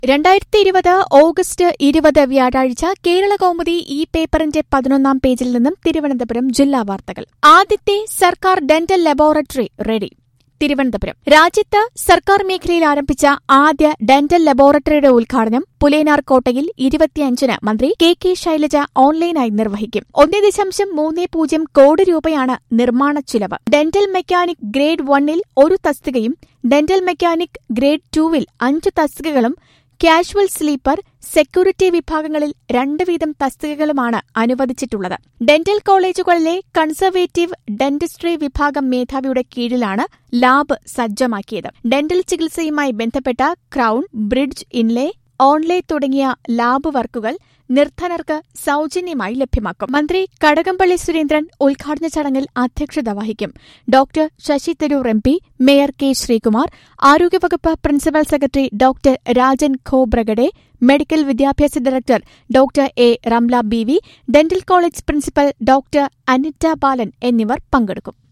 രണ്ടായിരത്തി ഇരുപത് ഓഗസ്റ്റ് ഇരുപത് വ്യാഴാഴ്ച കേരള കൗമുദി ഈ പേപ്പറിന്റെ പതിനൊന്നാം പേജിൽ നിന്നും തിരുവനന്തപുരം ജില്ലാ വാർത്തകൾ ആദ്യത്തെ സർക്കാർ ഡെന്റൽ ലബോറട്ടറി റെഡി തിരുവനന്തപുരം രാജ്യത്ത് സർക്കാർ മേഖലയിൽ ആരംഭിച്ച ആദ്യ ഡെന്റൽ ലബോറട്ടറിയുടെ ഉദ്ഘാടനം പുലേനാർ കോട്ടയിൽ ഇരുപത്തിയഞ്ചിന് മന്ത്രി കെ കെ ശൈലജ ഓൺലൈനായി നിർവഹിക്കും ഒന്നേ ദശാംശം മൂന്ന് പൂജ്യം കോടി രൂപയാണ് നിർമ്മാണ ചിലവ് ഡെന്റൽ മെക്കാനിക് ഗ്രേഡ് വണ്ണിൽ ഒരു തസ്തികയും ഡെന്റൽ മെക്കാനിക് ഗ്രേഡ് ടൂവിൽ അഞ്ച് തസ്തികകളും കാഷ്വൽ സ്ലീപ്പർ സെക്യൂരിറ്റി വിഭാഗങ്ങളിൽ രണ്ട് വീതം തസ്തികകളുമാണ് അനുവദിച്ചിട്ടുള്ളത് ഡെന്റൽ കോളേജുകളിലെ കൺസർവേറ്റീവ് ഡെന്റിസ്ട്രി വിഭാഗം മേധാവിയുടെ കീഴിലാണ് ലാബ് സജ്ജമാക്കിയത് ഡെന്റൽ ചികിത്സയുമായി ബന്ധപ്പെട്ട ക്രൌൺ ബ്രിഡ്ജ് ഇൻലേ ഓൺലേ തുടങ്ങിയ ലാബ് വർക്കുകൾ നിർധനർക്ക് സൌജന്യമായി ലഭ്യമാക്കും മന്ത്രി കടകംപള്ളി സുരേന്ദ്രൻ ഉദ്ഘാടന ചടങ്ങിൽ അധ്യക്ഷത വഹിക്കും doctor Shashi Tharoor M P mayor K Sreekumar ആരോഗ്യവകുപ്പ് principal secretary doctor Rajan Khobragade medical വിദ്യാഭ്യാസ director doctor A Ramla B V dental college principal doctor Anitha Balan എന്നിവർ പങ്കെടുക്കും